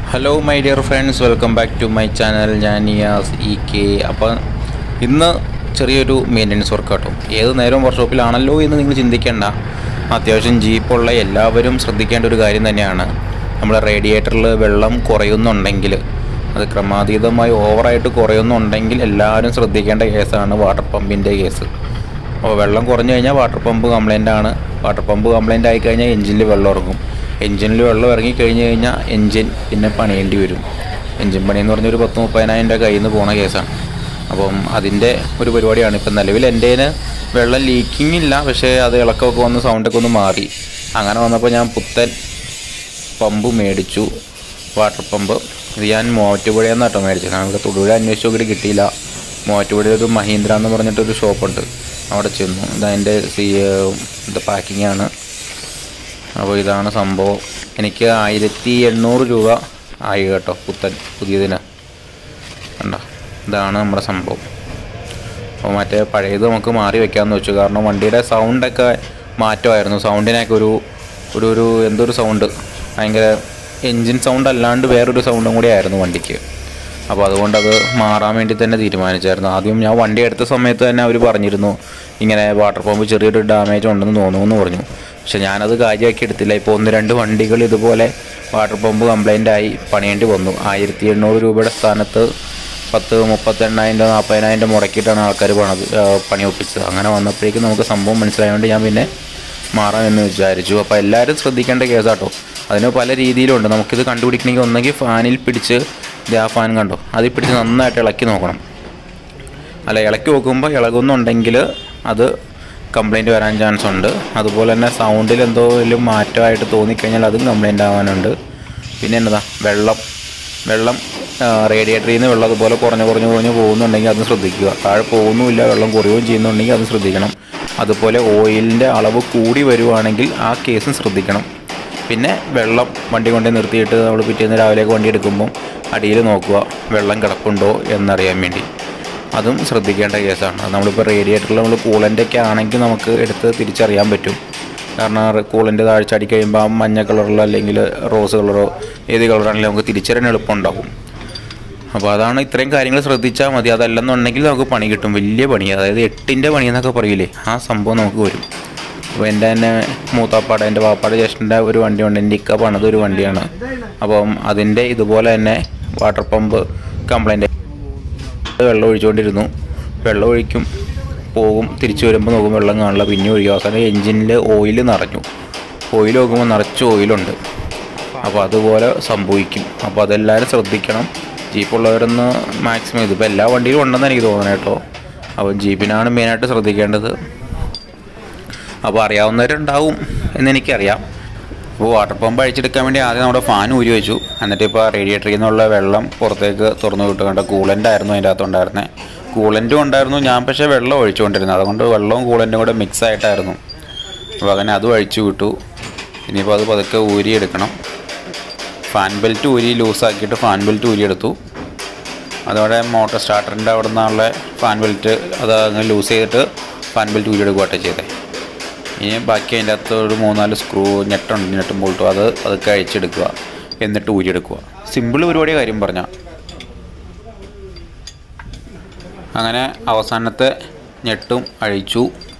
hello my dear friends welcome back to my channel ഞാൻ Niyas E K അപ്പോൾ ഇന്ന് ചെറിയൊരു മെയിൻ്റനൻസ് വർക്ക് കേട്ടോ ഏത് നേരവും വർക്ക്ഷോപ്പിലാണല്ലോ എന്ന് നിങ്ങൾ ചിന്തിക്കേണ്ട അത്യാവശ്യം ജീപ്പുള്ള എല്ലാവരും ശ്രദ്ധിക്കേണ്ട ഒരു കാര്യം തന്നെയാണ് നമ്മുടെ റേഡിയേറ്ററിൽ വെള്ളം കുറയുന്നുണ്ടെങ്കിൽ അത് ക്രമാതീതമായി ഓവറായിട്ട് കുറയുന്നുണ്ടെങ്കിൽ എല്ലാവരും ശ്രദ്ധിക്കേണ്ട കേസാണ് വാട്ടർ പമ്പിൻ്റെ കേസ് അപ്പോൾ വെള്ളം കുറഞ്ഞു കഴിഞ്ഞാൽ വാട്ടർ പമ്പ് കംപ്ലൈൻ്റ് ആണ് വാട്ടർ പമ്പ് കംപ്ലൈൻ്റ് ആയി കഴിഞ്ഞാൽ എഞ്ചിനിൽ വെള്ളം ഇറങ്ങും എഞ്ചിനിൽ വെള്ളം ഇറങ്ങി കഴിഞ്ഞ് കഴിഞ്ഞാൽ എഞ്ചിൻ പിന്നെ പണിയേണ്ടി വരും എഞ്ചിൻ പണി എന്ന് പറഞ്ഞൊരു പത്ത് മുപ്പതിനായിരം രൂപ കയ്യിൽ നിന്ന് പോണ കേസാണ് അപ്പം അതിൻ്റെ ഒരു പരിപാടിയാണ് ഇപ്പം നിലവിൽ എൻ്റെ വെള്ളം ലീക്കിംഗ് ഇല്ല പക്ഷേ അത് ഇളക്കമൊക്കെ വന്ന് സൗണ്ടൊക്കെ ഒന്ന് മാറി അങ്ങനെ വന്നപ്പോൾ ഞാൻ പുത്തൻ പമ്പ് മേടിച്ചു വാട്ടർ പമ്പ് ഇത് ഞാൻ മൂവാറ്റുപുഴയിൽ നിന്നാണ് കേട്ടോ മേടിച്ചത് കാരണം ഇവിടെ തൊടുപുഴ അന്വേഷിച്ച് നോക്കിയിട്ട് കിട്ടിയില്ല മൂവാറ്റുപുഴയിൽ ഒരു മഹീന്ദ്ര എന്ന് പറഞ്ഞിട്ടൊരു ഷോപ്പുണ്ട് അവിടെ ചെന്നു ഇതതിൻ്റെ സി ഇത് പാക്കിംഗ് ആണ് അപ്പോൾ ഇതാണ് സംഭവം എനിക്ക് ആയിരത്തി എണ്ണൂറ് രൂപ ആയി കേട്ടോ പുത്തൻ പുതിയതിന് കണ്ടോ ഇതാണ് നമ്മുടെ സംഭവം അപ്പോൾ മറ്റേ പഴയത് നമുക്ക് മാറി വെക്കാമെന്ന് വെച്ചു കാരണം വണ്ടിയുടെ സൗണ്ടൊക്കെ മാറ്റമായിരുന്നു സൗണ്ടിനൊക്കെ ഒരു ഒരു ഒരു എന്തൊരു സൗണ്ട് ഭയങ്കര എൻജിൻ സൗണ്ട് അല്ലാണ്ട് വേറൊരു സൗണ്ടും കൂടി ആയിരുന്നു വണ്ടിക്ക് അപ്പോൾ അതുകൊണ്ട് അത് മാറാൻ വേണ്ടി തന്നെ തീരുമാനിച്ചായിരുന്നു ആദ്യം ഞാൻ വണ്ടി എടുത്ത സമയത്ത് തന്നെ അവർ പറഞ്ഞിരുന്നു ഇങ്ങനെ വാട്ടർ പമ്പ് ചെറിയൊരു ഡാമേജ് ഉണ്ടെന്ന് തോന്നുമെന്ന് പറഞ്ഞു പക്ഷെ ഞാനത് കാര്യമാക്കി എടുത്തില്ല ഇപ്പോൾ ഒന്ന് രണ്ട് വണ്ടികൾ ഇതുപോലെ വാട്ടർ പമ്പ് കംപ്ലൈൻ്റ് ആയി പണിയേണ്ടി വന്നു ആയിരത്തി എണ്ണൂറ് രൂപയുടെ സ്ഥാനത്ത് പത്ത് മുപ്പത്തെണ്ണായിരം രൂപ നാൽപ്പതിനായിരം രൂപ മുടക്കിയിട്ടാണ് ആൾക്കാർ പണത് ആ, പണി ഒപ്പിച്ചത് അങ്ങനെ വന്നപ്പോഴേക്കും നമുക്ക് സംഭവം മനസ്സിലായതുകൊണ്ട് ഞാൻ പിന്നെ മാറാമെന്ന് വിചാരിച്ചു അപ്പോൾ എല്ലാവരും ശ്രദ്ധിക്കേണ്ട കേസാട്ടോ അതിന് പല രീതിയിലുണ്ട് നമുക്കിത് കണ്ടുപിടിക്കണമെങ്കിൽ ഒന്നെങ്കിൽ ഫാനിൽ പിടിച്ച് ദേ ആ ഫാൻ കണ്ടോ അതിൽ പിടിച്ച് നന്നായിട്ട് ഇളക്കി നോക്കണം അല്ല ഇളക്കി നോക്കുമ്പോൾ ഇളകുന്നുണ്ടെങ്കിൽ അത് കംപ്ലൈൻറ്റ് വരാൻ ചാൻസ് ഉണ്ട് അതുപോലെ തന്നെ സൗണ്ടിൽ എന്തെങ്കിലും മാറ്റമായിട്ട് തോന്നിക്കഴിഞ്ഞാൽ അതും കംപ്ലൈൻ്റ് ആവാനുണ്ട് പിന്നെ എന്നതാ വെള്ളം വെള്ളം റേഡിയേറ്ററിൽ നിന്ന് വെള്ളം അതുപോലെ കുറഞ്ഞ് കുറഞ്ഞ് കുറഞ്ഞ് പോകുന്നുണ്ടെങ്കിൽ അത് ശ്രദ്ധിക്കുക താഴെ പോകുന്നുമില്ല വെള്ളം കുറയുകയും ചെയ്യുന്നുണ്ടെങ്കിൽ അത് ശ്രദ്ധിക്കണം അതുപോലെ ഓയിലിൻ്റെ അളവ് കൂടി വരുവാണെങ്കിൽ ആ കേസും ശ്രദ്ധിക്കണം പിന്നെ വെള്ളം വണ്ടി കൊണ്ട് നിർത്തിയിട്ട് നമ്മൾ പിറ്റേന്ന് രാവിലേക്ക് വണ്ടി എടുക്കുമ്പോൾ അടിയിൽ നോക്കുക വെള്ളം കിടപ്പുണ്ടോ എന്നറിയാൻ വേണ്ടി അതും ശ്രദ്ധിക്കേണ്ട കേസാണ് അത് നമ്മളിപ്പോൾ റേഡിയേറ്ററിൽ നമ്മൾ കൂളൻ്റൊക്കെ ആണെങ്കിൽ നമുക്ക് എടുത്ത് തിരിച്ചറിയാൻ പറ്റും കാരണം കൂളൻ്റ് താഴ്ച അടി കഴിയുമ്പോൾ ആ മഞ്ഞ കളറിലോ അല്ലെങ്കിൽ റോസ് കളറോ ഏത് കളറാണെങ്കിലും നമുക്ക് തിരിച്ചറിയാൻ എളുപ്പമുണ്ടാകും അപ്പോൾ അതാണ് ഇത്രയും കാര്യങ്ങൾ ശ്രദ്ധിച്ചാൽ മതി അതല്ലെന്നുണ്ടെങ്കിൽ നമുക്ക് പണി കിട്ടും വലിയ പണി അതായത് എട്ടിൻ്റെ പണി എന്നൊക്കെ പറയില്ലേ ആ സംഭവം നമുക്ക് വരും അപ്പോൾ എൻ്റെ തന്നെ മൂത്താപ്പാട് എൻ്റെ വാപ്പാട് ജ്യേഷ്ഠൻ്റെ ഒരു വണ്ടിയുണ്ട് എൻ്റെ ഇക്ക പണിത് ഒരു വണ്ടിയാണ് അപ്പം അതിൻ്റെ ഇതുപോലെ തന്നെ വാട്ടർ പമ്പ് കംപ്ലൈൻറ്റ് വെള്ളം ഒഴിച്ചുകൊണ്ടിരുന്നു വെള്ളം ഒഴിക്കും പോകും തിരിച്ചു വരുമ്പോൾ നോക്കും വെള്ളം കാണില്ല പിന്നെ ഒഴിക്കും അവസാനം എഞ്ചിനിൽ ഓയിൽ നിറഞ്ഞു ഓയിൽ നോക്കുമ്പോൾ നിറച്ച് ഓയിലുണ്ട് അപ്പോൾ അതുപോലെ സംഭവിക്കും അപ്പോൾ അതെല്ലാവരും ശ്രദ്ധിക്കണം ജീപ്പുള്ളവരൊന്ന് മാക്സിമം ഇതിപ്പോൾ എല്ലാ വണ്ടിയിലും ഉണ്ടെന്ന് എനിക്ക് തോന്നുന്നു കേട്ടോ അപ്പോൾ ജീപ്പിനാണ് മെയിനായിട്ട് ശ്രദ്ധിക്കേണ്ടത് അപ്പോൾ അറിയാവുന്നവരുണ്ടാവും എന്നെനിക്കറിയാം അപ്പോൾ വാട്ടർ പമ്പ് അഴിച്ചെടുക്കാൻ വേണ്ടി ആദ്യം നമ്മുടെ ഫാൻ ഊരി വെച്ചു എന്നിട്ട് ഇപ്പോൾ റേഡിയേറ്ററിൽ നിന്നുള്ള വെള്ളം പുറത്തേക്ക് തുറന്നു വിട്ടുകൊണ്ട് കൂളൻ്റ് ആയിരുന്നു അതിൻ്റെ അകത്തുണ്ടായിരുന്നത് കൂളൻറ്റും ഉണ്ടായിരുന്നു ഞാൻ പക്ഷേ വെള്ളം ഒഴിച്ചുകൊണ്ടിരുന്നത് അതുകൊണ്ട് വെള്ളവും കൂളൻറ്റും കൂടെ മിക്സ് ആയിട്ടായിരുന്നു അപ്പോൾ അങ്ങനെ അതും അഴിച്ചു വിട്ടു ഇനിയിപ്പോൾ അത് പതുക്കെ ഊരി എടുക്കണം ഫാൻ ബെൽറ്റ് ഊരി ലൂസാക്കിയിട്ട് ഫാൻ ബെൽറ്റ് ഊരി എടുത്തു അതോടെ മോട്ടോർ സ്റ്റാർട്ടറിൻ്റെ അവിടെ നിന്നുള്ള ഫാൻ ബെൽറ്റ് അത് അങ്ങനെ ലൂസ് ചെയ്തിട്ട് ഫാൻ ബെൽറ്റ് ഊരി എടുക്കുകയാട്ടെ ചെയ്തേ ഇനി ബാക്കി അതിൻ്റെ അകത്ത് ഒരു മൂന്നാല് സ്ക്രൂ ഞെട്ടുണ്ട് ഞെട്ടും ബോൾട്ടും അത് അതൊക്കെ അഴിച്ചെടുക്കുക എന്നിട്ട് ഊരിയെടുക്കുക സിമ്പിൾ പരിപാടി കാര്യം പറഞ്ഞാൽ അങ്ങനെ അവസാനത്തെ ഞെട്ടും അഴിച്ചു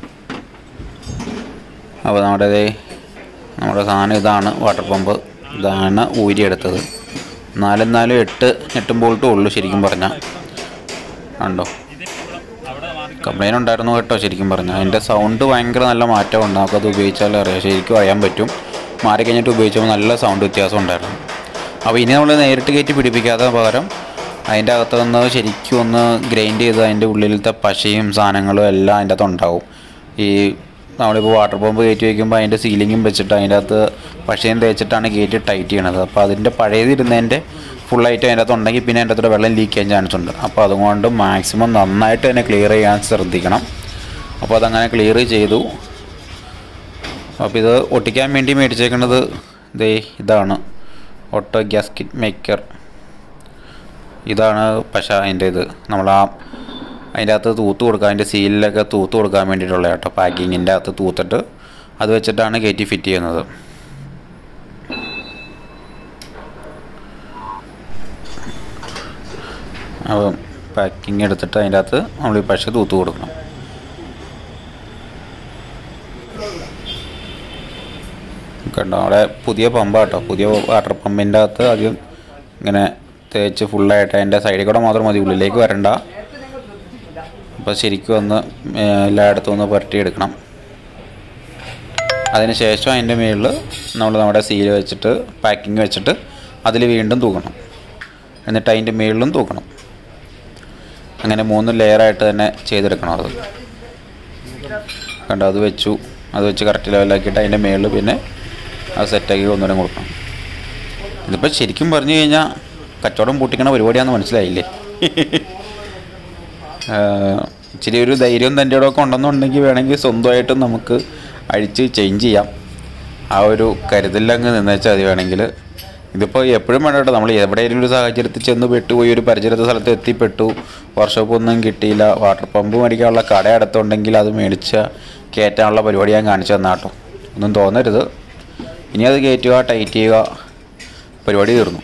അപ്പോൾ നമ്മുടെ ദേ നമ്മുടെ സാധനം ഇതാണ് വാട്ടർ പമ്പ് ഇതാണ് ഊരിയെടുത്തത് നാലും നാലും എട്ട് ഞെട്ടും ബോൾട്ടും ഉള്ളൂ ശരിക്കും പറഞ്ഞാൽ കണ്ടോ കംപ്ലൈൻറ്റ് ഉണ്ടായിരുന്നു കേട്ടോ ശരിക്കും പറഞ്ഞാൽ അതിൻ്റെ സൗണ്ട് ഭയങ്കര നല്ല മാറ്റമുണ്ട് നമുക്കത് ഉപയോഗിച്ചാലേ അറിയാം ശരിക്കും അറിയാൻ പറ്റും മാറി കഴിഞ്ഞിട്ട് ഉപയോഗിച്ചപ്പോൾ നല്ല സൗണ്ട് വ്യത്യാസം ഉണ്ടായിരുന്നു അപ്പോൾ ഇനി നമ്മൾ നേരിട്ട് കയറ്റി പിടിപ്പിക്കാതെ പകരം അതിൻ്റെ അകത്ത് നിന്ന് ശരിക്കും ഒന്ന് ഗ്രൈൻഡ് ചെയ്ത് അതിൻ്റെ ഉള്ളിലത്തെ പശയും സാധനങ്ങളും എല്ലാം അതിൻ്റെ അകത്ത് ഉണ്ടാവും ഈ നമ്മളിപ്പോൾ വാട്ടർ പമ്പ് കയറ്റി വയ്ക്കുമ്പോൾ അതിൻ്റെ സീലിങ്ങും വെച്ചിട്ട് അതിൻ്റെ അകത്ത് പശയും തേച്ചിട്ടാണ് കയറ്റി ടൈറ്റ് ചെയ്യണത് അപ്പോൾ അതിൻ്റെ പഴയതിരുന്നതിൻ്റെ ഫുള്ളായിട്ട് അതിൻ്റെ അകത്ത് ഉണ്ടെങ്കിൽ പിന്നെ അതിൻ്റെ അകത്തോടെ വെള്ളം ലീക്ക് ചെയ്യാൻ ചാൻസ് ഉണ്ട് അപ്പോൾ അതുകൊണ്ട് മാക്സിമം നന്നായിട്ട് തന്നെ ക്ലിയർ ചെയ്യാൻ ശ്രദ്ധിക്കണം അപ്പോൾ അതങ്ങനെ ക്ലിയർ ചെയ്തു അപ്പോൾ ഇത് ഒട്ടിക്കാൻ വേണ്ടി മേടിച്ചേക്കുന്നത് ദേ ഇതാണ് ഓട്ടോ ഗ്യാസ്കിറ്റ് മേക്കർ ഇതാണ് പശ അതിൻ്റെ ഇത് നമ്മൾ ആ അതിൻ്റെ അകത്ത് തൂത്ത് കൊടുക്കാൻ അതിൻ്റെ സീലിലൊക്കെ തൂത്ത് കൊടുക്കാൻ വേണ്ടിയിട്ടുള്ള കേട്ടോ പാക്കിങ്ങിൻ്റെ അകത്ത് തൂത്തിട്ട് അത് വെച്ചിട്ടാണ് കയറ്റി ഫിറ്റ് ചെയ്യുന്നത് അപ്പം പാക്കിങ് എടുത്തിട്ട് അതിൻ്റെ അകത്ത് നമ്മൾ ഈ പശ തൂത്ത് കൊടുക്കണം കണ്ടോ അവിടെ പുതിയ പമ്പാട്ടോ പുതിയ വാട്ടർ പമ്പിൻ്റെ അകത്ത് ആദ്യം ഇങ്ങനെ തേച്ച് ഫുള്ളായിട്ട് അതിൻ്റെ സൈഡിൽ കൂടെ മാത്രം മതി ഉള്ളിലേക്ക് വരണ്ട അപ്പോൾ ശരിക്കും ഒന്ന് എല്ലായിടത്തും ഒന്ന് പുരട്ടിയെടുക്കണം അതിന് ശേഷം അതിൻ്റെ മുകളിൽ നമ്മൾ നമ്മുടെ സീൽ വെച്ചിട്ട് പാക്കിങ് വെച്ചിട്ട് അതിൽ വീണ്ടും തൂക്കണം എന്നിട്ട് അതിൻ്റെ മുകളിലും തൂക്കണം അങ്ങനെ മൂന്ന് ലെയറായിട്ട് തന്നെ ചെയ്തെടുക്കണം അത് കണ്ടോ അത് വെച്ചു അത് വെച്ച് കറക്റ്റ് ലെവലാക്കിയിട്ട് അതിൻ്റെ മുകളിൽ പിന്നെ അത് സെറ്റാക്കി ഒന്നുകൂടെ കൊടുക്കണം ഇതിപ്പോൾ ശരിക്കും പറഞ്ഞു കഴിഞ്ഞാൽ കച്ചവടം പൂട്ടിക്കണ പരിപാടിയാണെന്ന് മനസ്സിലായില്ലേ ആഹ് ഇച്ചിരി ഒരു ധൈര്യവും തൻ്റെ ഒക്കെ ഉണ്ടെന്നുണ്ടെങ്കിൽ വേണമെങ്കിൽ സ്വന്തമായിട്ടും നമുക്ക് അഴിച്ച് ചേഞ്ച് ചെയ്യാം ആ ഒരു കരുതലങ്ങ് നിന്നേച്ചാൽ മതി വേണമെങ്കിൽ ഇതിപ്പോൾ എപ്പോഴും വേണ്ട കേട്ടോ നമ്മൾ എവിടെയെങ്കിലും ഒരു സാഹചര്യത്തിൽ ചെന്ന് പെട്ടുപോയി ഒരു പരിചരിത സ്ഥലത്ത് എത്തിപ്പെട്ടു വർക്ക്ഷോപ്പ് ഒന്നും കിട്ടിയില്ല വാട്ടർ പമ്പ് മേടിക്കാനുള്ള കട അടുത്തുണ്ടെങ്കിൽ അത് മേടിച്ച കയറ്റാനുള്ള പരിപാടി ഞാൻ കാണിച്ചു തന്നാട്ടോ ഒന്നും തോന്നരുത് ഇനി അത് കയറ്റുക ടൈറ്റ് ചെയ്യുക പരിപാടി തീർന്നു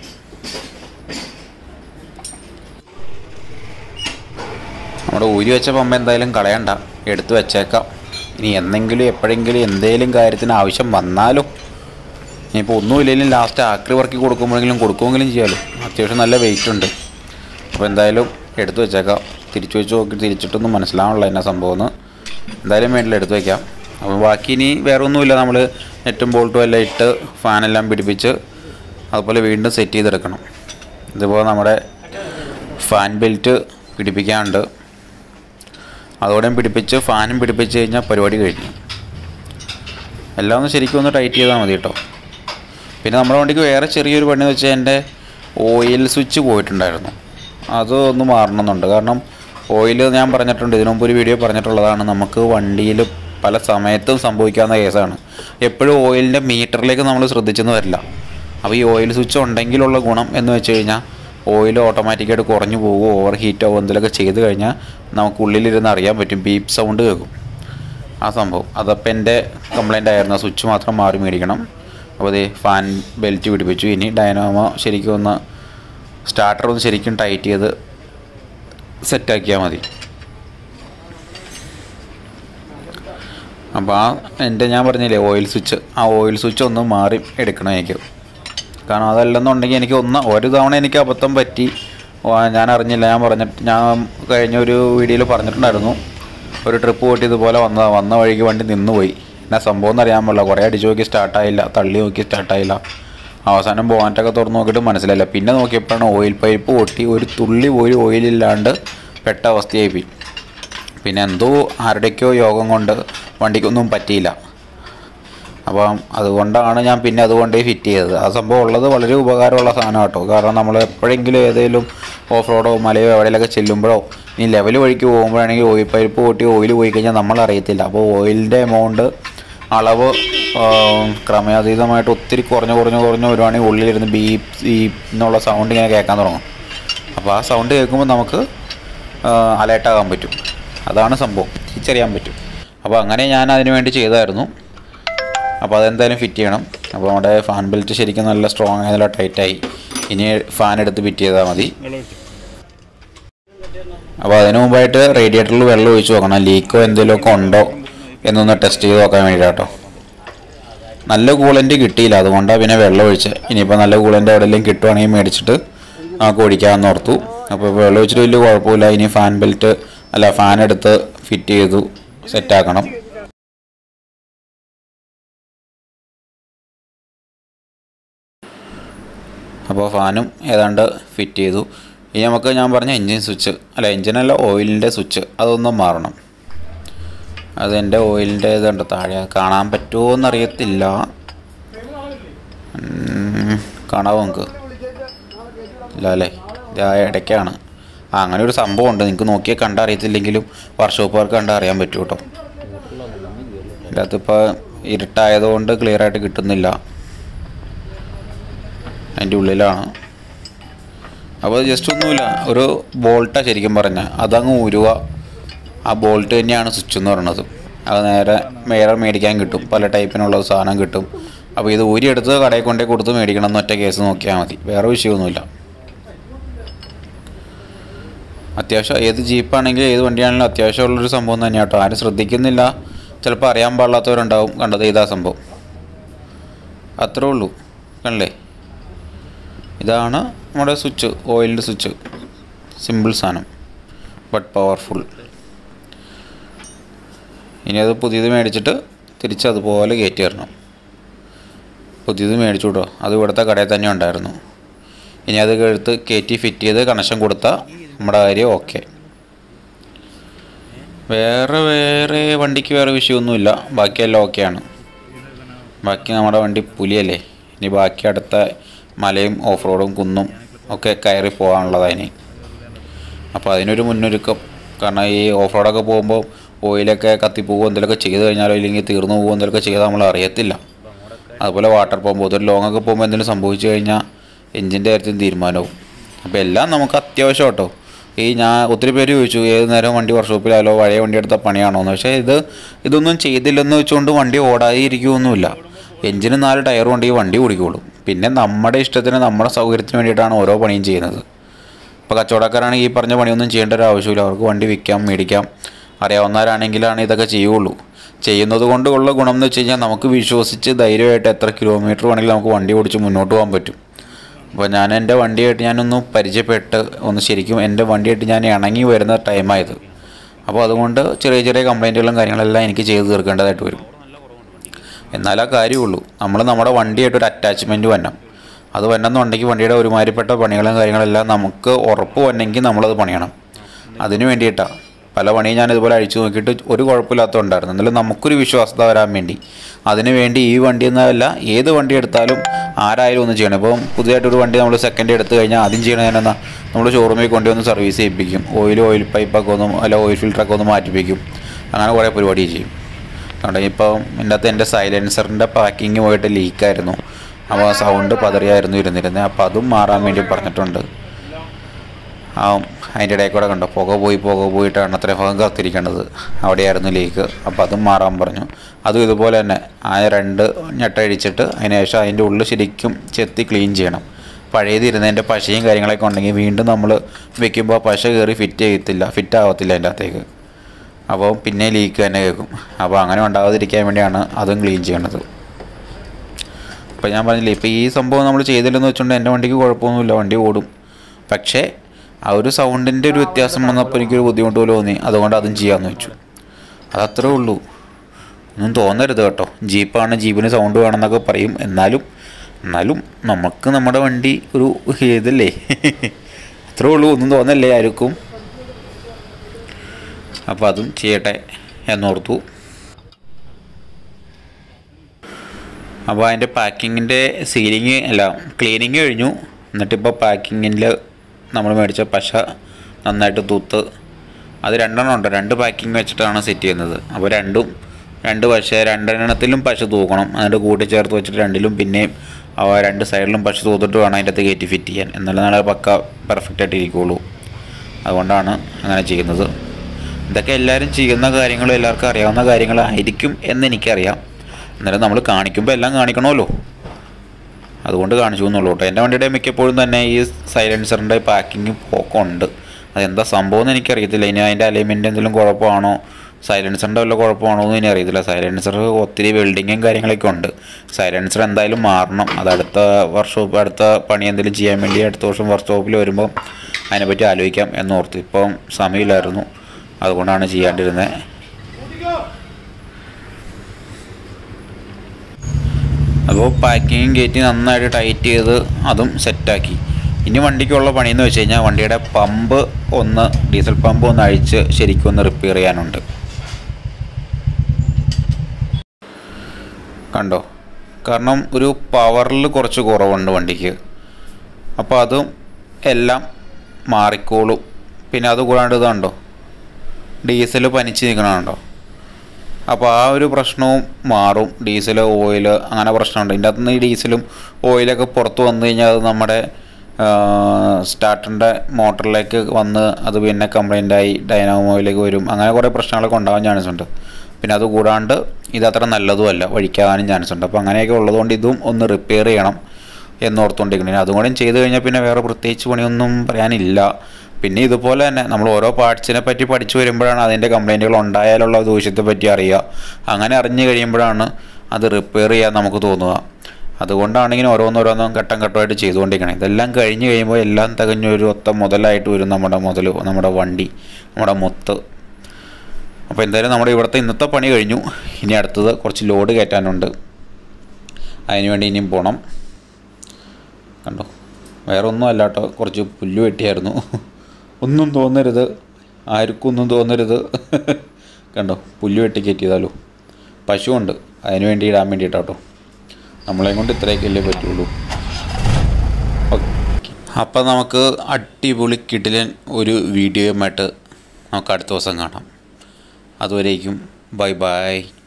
നമ്മുടെ ഊരി വെച്ച പമ്പ എന്തായാലും കളയണ്ട എടുത്തു വെച്ചേക്കാം ഇനി എന്തെങ്കിലും എപ്പോഴെങ്കിലും എന്തെങ്കിലും കാര്യത്തിന് ആവശ്യം വന്നാലോ ഇനിയിപ്പോൾ ഒന്നുമില്ലെങ്കിലും ലാസ്റ്റ് ആക്രി വർക്കി കൊടുക്കുമ്പോഴെങ്കിലും കൊടുക്കുമെങ്കിലും ചെയ്യാമല്ലോ അത്യാവശ്യം നല്ല വെയിറ്റ് ഉണ്ട് അപ്പോൾ എന്തായാലും എടുത്തു വെച്ചേക്കാം തിരിച്ചു വെച്ച് നോക്കി തിരിച്ചിട്ടൊന്നും മനസ്സിലാവണല്ലോ എന്നാ സംഭവം എന്ന് എന്തായാലും വേണ്ടില്ല എടുത്തു വയ്ക്കാം അപ്പോൾ ബാക്കി ഇനി വേറെ ഒന്നുമില്ല നമ്മൾ നെറ്റും ബോൾട്ടും എല്ലാം ഇട്ട് ഫാനെല്ലാം പിടിപ്പിച്ച് അതുപോലെ വീണ്ടും സെറ്റ് ചെയ്തെടുക്കണം ഇതുപോലെ നമ്മുടെ ഫാൻ ബെൽറ്റ് പിടിപ്പിക്കാനുണ്ട് അതോടെയും പിടിപ്പിച്ച് ഫാനും പിടിപ്പിച്ച് കഴിഞ്ഞാൽ പരിപാടി കഴിഞ്ഞു എല്ലാം ഒന്ന് ശരിക്കും ഒന്ന് ടൈറ്റ് ചെയ്താൽ മതി കേട്ടോ പിന്നെ നമ്മുടെ വണ്ടിക്ക് വേറെ ചെറിയൊരു പണി എന്ന് വെച്ചാൽ എൻ്റെ ഓയിൽ സ്വിച്ച് പോയിട്ടുണ്ടായിരുന്നു അത് ഒന്ന് മാറണമെന്നുണ്ട് കാരണം ഓയിൽ ഞാൻ പറഞ്ഞിട്ടുണ്ട് ഇതിനു മുമ്പ് ഒരു വീഡിയോ പറഞ്ഞിട്ടുള്ളതാണ് നമുക്ക് വണ്ടിയിൽ പല സമയത്തും സംഭവിക്കാവുന്ന കേസാണ് എപ്പോഴും ഓയിലിൻ്റെ മീറ്ററിലേക്ക് നമ്മൾ ശ്രദ്ധിച്ചെന്ന് വരില്ല അപ്പോൾ ഈ ഓയിൽ സ്വിച്ച് ഉണ്ടെങ്കിലുള്ള ഗുണം എന്ന് വെച്ച് കഴിഞ്ഞാൽ ഓയിൽ ഓട്ടോമാറ്റിക്കായിട്ട് കുറഞ്ഞു പോകുമോ ഓവർ ഹീറ്റ് ആവുമോ എന്തെങ്കിലുമൊക്കെ ചെയ്ത് കഴിഞ്ഞാൽ നമുക്ക് ഉള്ളിലിരുന്ന് അറിയാൻ പറ്റും ബീപ്പ് സൗണ്ട് കേൾക്കും ആ സംഭവം അതപ്പോൾ എൻ്റെ കംപ്ലൈൻ്റ് ആയിരുന്നു ആ സ്വിച്ച് മാത്രം മാറി മേടിക്കണം അപ്പോൾ അതേ ഫാൻ ബെൽറ്റ് പിടിപ്പിച്ചു ഇനി ഡൈനാമോ ശരിക്കും ഒന്ന് സ്റ്റാർട്ടർ ഒന്ന് ശരിക്കും ടൈറ്റ് ചെയ്ത് സെറ്റാക്കിയാൽ മതി അപ്പോൾ ആ എൻ്റെ ഞാൻ പറഞ്ഞില്ലേ ഓയിൽ സ്വിച്ച് ആ ഓയിൽ സ്വിച്ച് ഒന്ന് മാറി എടുക്കണം എനിക്ക് കാരണം അതല്ലെന്നുണ്ടെങ്കിൽ എനിക്ക് ഒന്ന് ഒരു തവണ എനിക്ക് അബദ്ധം പറ്റി ഓ, ഞാൻ അറിഞ്ഞില്ല ഞാൻ പറഞ്ഞിട്ട് ഞാൻ കഴിഞ്ഞ ഒരു വീഡിയോയിൽ പറഞ്ഞിട്ടുണ്ടായിരുന്നു ഒരു ട്രിപ്പ് പോയിട്ട് ഇതുപോലെ വന്ന വന്ന വഴിക്ക് വണ്ടി നിന്നുപോയി എന്നാ സംഭവം എന്ന് അറിയാൻ പാടില്ല കുറേ അടിച്ചു നോക്കി സ്റ്റാർട്ടായില്ല തള്ളി നോക്കി സ്റ്റാർട്ടായില്ല അവസാനം ബോനറ്റൊക്കെ തുറന്ന് നോക്കിയിട്ട് മനസ്സിലായില്ല പിന്നെ നോക്കിയപ്പോഴാണ് ഓയിൽ പൈപ്പ് പൊട്ടി ഒരു തുള്ളി പോലും ഓയിലില്ലാണ്ട് പെട്ട അവസ്ഥയായി പോയി പിന്നെ എന്തോ ആരുടെയൊക്കെയോ യോഗം കൊണ്ട് വണ്ടിക്കൊന്നും പറ്റിയില്ല അപ്പം അതുകൊണ്ടാണ് ഞാൻ പിന്നെ അതുകൊണ്ടേ ഫിറ്റ് ചെയ്തത് ആ സംഭവം ഉള്ളത് വളരെ ഉപകാരമുള്ള സാധനം കേട്ടോ കാരണം നമ്മൾ എപ്പോഴെങ്കിലും ഏതെങ്കിലും ഓഫ് റോഡോ മലയോ എവിടെയെങ്കിലൊക്കെ ചെല്ലുമ്പോഴോ ഇനി ലെവൽ വഴിക്ക് പോകുമ്പോഴാണെങ്കിൽ ഓയിൽ പൈപ്പ് പൊട്ടി ഓയിൽ പോയി കഴിഞ്ഞാൽ നമ്മൾ അറിയത്തില്ല അപ്പോൾ ഓയിലിൻ്റെ എമൗണ്ട് അളവ് ആ, ക്രമേതീതമായിട്ട് ഒത്തിരി കുറഞ്ഞു കുറഞ്ഞു കുറഞ്ഞു വരുവാണെങ്കിൽ ഉള്ളിലിരുന്ന് ബീപ്പ് ബീപ്പ് എന്നുള്ള സൗണ്ട് ഇങ്ങനെ കേൾക്കാൻ തുടങ്ങും അപ്പോൾ ആ സൗണ്ട് കേൾക്കുമ്പോൾ നമുക്ക് അലേർട്ടാകാൻ പറ്റും അതാണ് സംഭവം തിരിച്ചറിയാൻ പറ്റും അപ്പോൾ അങ്ങനെ ഞാൻ അതിന് വേണ്ടി ചെയ്തായിരുന്നു അപ്പോൾ അതെന്തായാലും ഫിറ്റ് ചെയ്യണം അപ്പോൾ നമ്മുടെ ഫാൻ ബെൽറ്റ് ശരിക്കും നല്ല സ്ട്രോങ് ആയി നല്ല ടൈറ്റായി ഇനി ഫാൻ എടുത്ത് ഫിറ്റ് ചെയ്താൽ മതി അപ്പോൾ അതിന് മുമ്പായിട്ട് റേഡിയേറ്ററിൽ വെള്ളം ഒഴിച്ച് നോക്കണം ലീക്കോ എന്തെങ്കിലുമൊക്കെ ഉണ്ടോ എന്നൊന്ന് ടെസ്റ്റ് ചെയ്ത് നോക്കാൻ വേണ്ടിയിട്ടാട്ടോ നല്ല കൂളൻ്റ് കിട്ടിയില്ല അതുകൊണ്ടാണ് പിന്നെ വെള്ളം ഒഴിച്ച് ഇനിയിപ്പോൾ നല്ല കൂളൻ്റ് എവിടെയെങ്കിലും കിട്ടുവാണെങ്കിൽ മേടിച്ചിട്ട് നമുക്ക് ഓടിക്കാമെന്ന് ഓർത്തു അപ്പോൾ ഇപ്പോൾ വെള്ളം ഒഴിച്ചിട്ട് വലിയ കുഴപ്പമില്ല ഇനി ഫാൻ ബെൽറ്റ് അല്ല ഫാൻ എടുത്ത് ഫിറ്റ് ചെയ്തു സെറ്റാക്കണം അപ്പോൾ ഫാനും ഏതാണ്ട് ഫിറ്റ് ചെയ്തു ഇനി നമുക്ക് ഞാൻ പറഞ്ഞ എൻജിൻ സ്വിച്ച് അല്ല എൻജിനല്ല ഓയിലിൻ്റെ സ്വിച്ച് അതൊന്നും മാറണം അതെൻ്റെ ഓയിലിൻ്റെ ഇതുണ്ട് താഴെ കാണാൻ പറ്റുമോ എന്നറിയത്തില്ല ഉം, കാണാവോ നമുക്ക് ഇല്ല അല്ലേ ഇത് ആ ഇടയ്ക്കാണ് ആ അങ്ങനെ ഒരു സംഭവം ഉണ്ട് നിങ്ങൾക്ക് നോക്കിയാൽ കണ്ടറിയത്തില്ലെങ്കിലും വർക്ക്ഷോപ്പുകാർക്ക് കണ്ടാൽ അറിയാൻ പറ്റും കേട്ടോ ഇതിൻ്റെ അകത്തിപ്പോൾ ഇരുട്ടായതുകൊണ്ട് ക്ലിയർ ആയിട്ട് കിട്ടുന്നില്ല അതിൻ്റെ ഉള്ളിലാണ് അപ്പോൾ ജസ്റ്റ് ഒന്നുമില്ല ഒരു ബോൾട്ടാണ് ശരിക്കും പറഞ്ഞാൽ അതങ്ങ് ഉരുവ ആ ബോൾട്ട് തന്നെയാണ് സ്വിച്ച് എന്ന് പറയുന്നത് അത് നേരെ വേറെ മേടിക്കാൻ കിട്ടും പല ടൈപ്പിനുള്ള സാധനം കിട്ടും അപ്പോൾ ഇത് ഊരിയെടുത്ത് കടയിൽ കൊണ്ടേ കൊടുത്ത് മേടിക്കണം എന്ന് ഒറ്റ കേസ് നോക്കിയാൽ മതി വേറെ വിഷയമൊന്നുമില്ല അത്യാവശ്യം ഏത് ജീപ്പാണെങ്കിലും ഏത് വണ്ടിയാണെങ്കിലും അത്യാവശ്യമുള്ളൊരു സംഭവം തന്നെയാണ് കേട്ടോ ആരും ശ്രദ്ധിക്കുന്നില്ല ചിലപ്പോൾ അറിയാൻ പാടില്ലാത്തവരുണ്ടാവും കണ്ടത് ഇതാ സംഭവം അത്രേ ഉള്ളൂ കണ്ടല്ലേ ഇതാണ് നമ്മുടെ സ്വിച്ച് ഓയിലിൻ്റെ സ്വിച്ച് സിമ്പിൾ സാധനം ബട്ട് പവർഫുൾ ഇനി അത് പുതിയത് മേടിച്ചിട്ട് തിരിച്ച് അതുപോലെ കയറ്റി തരണം പുതിയത് മേടിച്ചു കേട്ടോ അത് ഇവിടുത്തെ കടയിൽ തന്നെ ഉണ്ടായിരുന്നു ഇനി അത് എടുത്ത് കയറ്റി ഫിറ്റ് ചെയ്ത് കണക്ഷൻ കൊടുത്താൽ നമ്മുടെ കാര്യം ഓക്കെ വേറെ വേറെ വണ്ടിക്ക് വേറെ വിഷയമൊന്നുമില്ല ബാക്കിയെല്ലാം ഓക്കെയാണ് ബാക്കി നമ്മുടെ വണ്ടി പുലിയല്ലേ ഇനി ബാക്കി അടുത്ത മലയും ഓഫ് റോഡും കുന്നും ഒക്കെ കയറി പോകാനുള്ളതാണ് അപ്പോൾ അതിനൊരു മുന്നൊരുക്കം കാരണം ഈ ഓഫ് റോഡൊക്കെ പോകുമ്പോൾ ഓയിലൊക്കെ കത്തിപ്പോകുമോ എന്തെങ്കിലുമൊക്കെ ചെയ്ത് കഴിഞ്ഞാലോ ഇല്ലെങ്കിൽ തീർന്നു പോകുമോ എന്തെങ്കിലുമൊക്കെ ചെയ്താൽ നമ്മൾ അറിയത്തില്ല അതുപോലെ വാട്ടർ പമ്പ് ഒരു ലോങ് ഒക്കെ പോകുമ്പോൾ എന്തെങ്കിലും സംഭവിച്ചു കഴിഞ്ഞാൽ എഞ്ചിൻ്റെ കാര്യത്തിൽ തീരുമാനവും അപ്പോൾ എല്ലാം നമുക്ക് അത്യാവശ്യം കേട്ടോ ഈ ഞാൻ ഒത്തിരി പേര് ചോദിച്ചു ഏത് നേരം വണ്ടി വർക്ക്ഷോപ്പിലായാലോ പഴയ വണ്ടി എടുത്ത പണിയാണോ എന്ന് പക്ഷേ ഇത് ഇതൊന്നും ചെയ്തില്ലെന്ന് വെച്ചുകൊണ്ട് വണ്ടി ഓടാതെ ഇരിക്കുകയൊന്നുമില്ല എഞ്ചിന് നാല് ടയർ കൊണ്ട് ഈ വണ്ടി ഓടിക്കോളും പിന്നെ നമ്മുടെ ഇഷ്ടത്തിന് നമ്മുടെ സൗകര്യത്തിന് വേണ്ടിയിട്ടാണ് ഓരോ പണിയും ചെയ്യുന്നത് ഇപ്പോൾ കച്ചവടക്കാരാണെങ്കിൽ ഈ പറഞ്ഞ പണിയൊന്നും ചെയ്യേണ്ട ഒരു ആവശ്യമില്ല അവർക്ക് വണ്ടി വിൽക്കാം മേടിക്കാം അറിയാവുന്നവരാണെങ്കിലാണ് ഇതൊക്കെ ചെയ്യുള്ളൂ ചെയ്യുന്നത് കൊണ്ടുള്ള ഗുണം എന്ന് വെച്ച് കഴിഞ്ഞാൽ നമുക്ക് വിശ്വസിച്ച് ധൈര്യമായിട്ട് എത്ര കിലോമീറ്റർ വേണമെങ്കിലും നമുക്ക് വണ്ടി ഓടിച്ച് മുന്നോട്ട് പോകാൻ പറ്റും അപ്പോൾ ഞാൻ എൻ്റെ വണ്ടിയായിട്ട് ഞാനൊന്ന് പരിചയപ്പെട്ട് ഒന്ന് ശരിക്കും എൻ്റെ വണ്ടിയായിട്ട് ഞാൻ ഇണങ്ങി വരുന്ന ടൈമായത് അപ്പോൾ അതുകൊണ്ട് ചെറിയ ചെറിയ കംപ്ലൈൻറ്റുകളും കാര്യങ്ങളെല്ലാം എനിക്ക് ചെയ്ത് തീർക്കേണ്ടതായിട്ട് വരും എന്നാലേ ആ കാര്യമുള്ളൂ നമ്മൾ നമ്മുടെ വണ്ടിയായിട്ട് ഒരു അറ്റാച്ച്മെൻറ്റ് വരണം അത് വരണമെന്നുണ്ടെങ്കിൽ വണ്ടിയുടെ ഒരുമാതിരിപ്പെട്ട പണികളും കാര്യങ്ങളെല്ലാം നമുക്ക് ഉറപ്പ് വന്നെങ്കിൽ നമ്മളത് പണിയണം അതിന് വേണ്ടിയിട്ടാണ് പല പണിയും ഞാൻ ഇതുപോലെ അഴിച്ചു നോക്കിയിട്ട് ഒരു കുഴപ്പമില്ലാത്തതുണ്ടായിരുന്നു എന്നാലും നമുക്കൊരു വിശ്വാസത വരാൻ വേണ്ടി അതിന് വേണ്ടി ഈ വണ്ടി എന്നല്ല ഏത് വണ്ടി എടുത്താലും ആരായാലും ഒന്ന് ചെയ്യണം ഇപ്പം പുതിയതായിട്ടൊരു വണ്ടി നമ്മൾ സെക്കൻഡ് എടുത്തു കഴിഞ്ഞാൽ ആദ്യം ചെയ്യണതെന്നാ നമ്മൾ ഷോറൂമിൽ കൊണ്ടുവന്ന് സർവീസ് ചെയ്യിപ്പിക്കും ഓയിൽ ഓയിൽ പൈപ്പൊക്കെ ഒന്ന് അല്ല ഓയിൽ ഫിൽറ്ററൊക്കെ ഒന്ന് മാറ്റിപ്പിക്കും അങ്ങനെ കുറേ പരിപാടി ചെയ്യും അതുകൊണ്ട് ഇപ്പം എൻ്റെ അകത്ത് എൻ്റെ സൈലൻസറിൻ്റെ പാക്കിങ് പോയിട്ട് ലീക്കായിരുന്നു അപ്പോൾ സൗണ്ട് പതറിയായിരുന്നു ഇരുന്നിരുന്നത് അപ്പോൾ അതും മാറാൻ വേണ്ടി പറഞ്ഞിട്ടുണ്ട് ആ അതിൻ്റെ ഇടയിൽ കൂടെ കണ്ടോ പുക പോയി പുക പോയിട്ടാണ് അത്രയും ഭാഗം കത്തിരിക്കേണ്ടത് അവിടെയായിരുന്നു ലീക്ക് അപ്പോൾ അതും മാറാൻ പറഞ്ഞു അതും ഇതുപോലെ തന്നെ ആ രണ്ട് ഞെട്ടഴിച്ചിട്ട് അതിന് ശേഷം അതിൻ്റെ ഉള്ളിൽ ശരിക്കും ചെത്തി ക്ലീൻ ചെയ്യണം പഴയത് ഇരുന്നതിൻ്റെ പശയും കാര്യങ്ങളൊക്കെ ഉണ്ടെങ്കിൽ വീണ്ടും നമ്മൾ വെക്കുമ്പോൾ പശ കയറി ഫിറ്റ് ചെയ്യത്തില്ല ഫിറ്റ് ആവത്തില്ല അതിൻ്റെ അകത്തേക്ക് അപ്പോൾ പിന്നെ ലീക്ക് തന്നെ കേൾക്കും അപ്പോൾ അങ്ങനെ ഉണ്ടാകാതിരിക്കാൻ വേണ്ടിയാണ് അതും ക്ലീൻ ചെയ്യണത് അപ്പോൾ ഞാൻ പറഞ്ഞില്ലേ ഇപ്പോൾ ഈ സംഭവം നമ്മൾ ചെയ്തില്ലെന്ന് വെച്ചുകൊണ്ട് എൻ്റെ വണ്ടിക്ക് കുഴപ്പമൊന്നുമില്ല വണ്ടി ഓടും പക്ഷേ ആ ഒരു സൗണ്ടിൻ്റെ ഒരു വ്യത്യാസം വന്നപ്പോൾ എനിക്കൊരു ബുദ്ധിമുട്ട് പോലെ തോന്നി അതുകൊണ്ട് അതും ചെയ്യാമെന്ന് വെച്ചു അതത്രേ ഉള്ളൂ ഒന്നും തോന്നരുത് കേട്ടോ ജീപ്പാണ് ജീപ്പിന് സൗണ്ട് വേണമെന്നൊക്കെ പറയും എന്നാലും എന്നാലും നമുക്ക് നമ്മുടെ വണ്ടി ഒരു ഇതല്ലേ അത്രേ ഉള്ളൂ ഒന്നും തോന്നല്ലേ ആർക്കും അപ്പോൾ അതും ചെയ്യട്ടെ എന്നോർത്തു അപ്പോൾ അതിൻ്റെ പാക്കിങ്ങിൻ്റെ സീലിങ് അല്ല ക്ലീനിങ് കഴിഞ്ഞു എന്നിട്ടിപ്പോൾ പാക്കിങ്ങിൽ നമ്മൾ മേടിച്ച പശ നന്നായിട്ട് തൂത്ത് അത് രണ്ടെണ്ണം ഉണ്ട് രണ്ട് പാക്കിങ് വെച്ചിട്ടാണ് സെറ്റ് ചെയ്യുന്നത് അപ്പോൾ രണ്ടും രണ്ട് പശ രണ്ടെണ്ണത്തിലും പശ തൂക്കണം എന്നിട്ട് കൂട്ടിച്ചേർത്ത് വെച്ചിട്ട് രണ്ടിലും പിന്നെയും അവ രണ്ട് സൈഡിലും പശ തൂത്തിട്ട് വേണം അതിൻ്റെ അകത്ത് കയറ്റി ഫിറ്റ് ചെയ്യാൻ എന്നാലും നാളെ പക്ക പെർഫെക്റ്റ് ആയിട്ട് ഇരിക്കുകയുള്ളൂ അതുകൊണ്ടാണ് അങ്ങനെ ചെയ്യുന്നത് ഇതൊക്കെ എല്ലാവരും ചെയ്യുന്ന കാര്യങ്ങളും എല്ലാവർക്കും അറിയാവുന്ന കാര്യങ്ങളായിരിക്കും എന്ന് എനിക്കറിയാം എന്നാലും നമ്മൾ കാണിക്കുമ്പോൾ എല്ലാം കാണിക്കണമല്ലോ അതുകൊണ്ട് കാണിച്ചു എന്നുള്ളൂ കേട്ടോ എൻ്റെ വണ്ടിയുടെ മിക്കപ്പോഴും തന്നെ ഈ സൈലൻസറിൻ്റെ പാക്കിങ് പോക്കുണ്ട് അതെന്താ സംഭവം എന്ന് എനിക്കറിയത്തില്ല ഇനി അതിൻ്റെ അലൈൻമെൻറ്റ് എന്തെങ്കിലും കുഴപ്പമാണോ സൈലൻസറിൻ്റെ വല്ല കുഴപ്പമാണോ എന്ന് ഇനി അറിയത്തില്ല സൈലൻസർ ഒത്തിരി വെൽഡിങ്ങും കാര്യങ്ങളൊക്കെ ഉണ്ട് സൈലൻസർ എന്തായാലും മാറണം അത് അടുത്ത വർക്ക്ഷോപ്പ് അടുത്ത പണി എന്തെങ്കിലും ചെയ്യാൻ വേണ്ടി അടുത്ത വർഷം വർക്ക്ഷോപ്പിൽ വരുമ്പോൾ അതിനെപ്പറ്റി ആലോചിക്കാം എന്നോർത്ത് ഇപ്പം സമയമില്ലായിരുന്നു അതുകൊണ്ടാണ് ചെയ്യാണ്ടിരുന്നത് അപ്പോൾ പാക്കിങ് കയറ്റി നന്നായിട്ട് ടൈറ്റ് ചെയ്ത് അതും സെറ്റാക്കി ഇനി വണ്ടിക്കുള്ള പണിയെന്ന് വെച്ച് കഴിഞ്ഞാൽ വണ്ടിയുടെ പമ്പ് ഒന്ന് ഡീസൽ പമ്പ് ഒന്ന് അഴിച്ച് ശരിക്കും ഒന്ന് റിപ്പയർ ചെയ്യാനുണ്ട് കണ്ടോ കാരണം ഒരു പവറിൽ കുറച്ച് കുറവുണ്ട് വണ്ടിക്ക് അപ്പോൾ അതും എല്ലാം മാറിക്കോളും പിന്നെ അത് കൂടാണ്ട് ഇതുണ്ടോ ഡീസൽ പനിച്ച് നിൽക്കണുണ്ടോ അപ്പോൾ ആ ഒരു പ്രശ്നവും മാറും ഡീസൽ ഓയിൽ അങ്ങനെ പ്രശ്നമുണ്ട് ഇതിൻ്റെ അകത്തുനിന്ന് ഈ ഡീസലും ഓയിലൊക്കെ പുറത്ത് വന്നു കഴിഞ്ഞാൽ അത് നമ്മുടെ സ്റ്റാർട്ടറിൻ്റെ മോട്ടറിലേക്ക് വന്ന് അത് പിന്നെ കംപ്ലൈൻ്റ് ആയി ഡൈനാമോയിലേക്ക് വരും അങ്ങനെ കുറേ പ്രശ്നങ്ങളൊക്കെ ഉണ്ടാകാൻ ചാൻസ് ഉണ്ട് പിന്നെ അത് കൂടാണ്ട് ഇതത്ര നല്ലതുമല്ല വഴിക്കാകാനും ചാൻസ് ഉണ്ട് അപ്പോൾ അങ്ങനെയൊക്കെ ഉള്ളതുകൊണ്ട് ഇതും ഒന്ന് റിപ്പയർ ചെയ്യണം എന്നോർത്തുകൊണ്ടിരിക്കുന്നത് അതും കൂടെ ചെയ്ത് കഴിഞ്ഞാൽ പിന്നെ വേറെ പ്രത്യേകിച്ച് പണിയൊന്നും പറയാനില്ല പിന്നെ ഇതുപോലെ തന്നെ നമ്മൾ ഓരോ പാർട്സിനെ പറ്റി പഠിച്ചു വരുമ്പോഴാണ് അതിൻ്റെ കംപ്ലൈൻറ്റുകൾ ഉണ്ടായാലുള്ള ദൂഷ്യത്തെ പറ്റി അറിയുക അങ്ങനെ അറിഞ്ഞു കഴിയുമ്പോഴാണ് അത് റിപ്പയർ ചെയ്യാൻ നമുക്ക് തോന്നുക അതുകൊണ്ടാണ് ഇങ്ങനെ ഓരോന്നോരോന്നും ഘട്ടം ഘട്ടമായിട്ട് ചെയ്തുകൊണ്ടിരിക്കണം ഇതെല്ലാം കഴിഞ്ഞ് കഴിയുമ്പോൾ എല്ലാം തികഞ്ഞൊരു ഒത്ത മുതലായിട്ട് വരും നമ്മുടെ മുതൽ നമ്മുടെ വണ്ടി നമ്മുടെ മൊത്ത് അപ്പോൾ എന്തായാലും നമ്മുടെ ഇവിടുത്തെ ഇന്നത്തെ പണി കഴിഞ്ഞു ഇനി അടുത്തത് കുറച്ച് ലോഡ് കയറ്റാനുണ്ട് അതിനുവേണ്ടി ഇനിയും പോകണം കണ്ടോ വേറെ ഒന്നും അല്ല കേട്ടോ കുറച്ച് പുല്ല് വെട്ടിയായിരുന്നു ഒന്നും തോന്നരുത് ആർക്കും ഒന്നും തോന്നരുത് കണ്ടോ പുല്ല് വെട്ടി കയറ്റിയതാലോ പശുവുണ്ട് അതിന് വേണ്ടി ഇടാൻ വേണ്ടിയിട്ടാട്ടോ നമ്മളെയും കൊണ്ട് ഇത്രയൊക്കെയല്ലേ പറ്റുള്ളൂ അപ്പം നമുക്ക് അടിപൊളി കിടിലൻ ഒരു വീഡിയോയുമായിട്ട് നമുക്ക് അടുത്ത ദിവസം കാണാം അതുവരേക്കും ബൈ ബൈ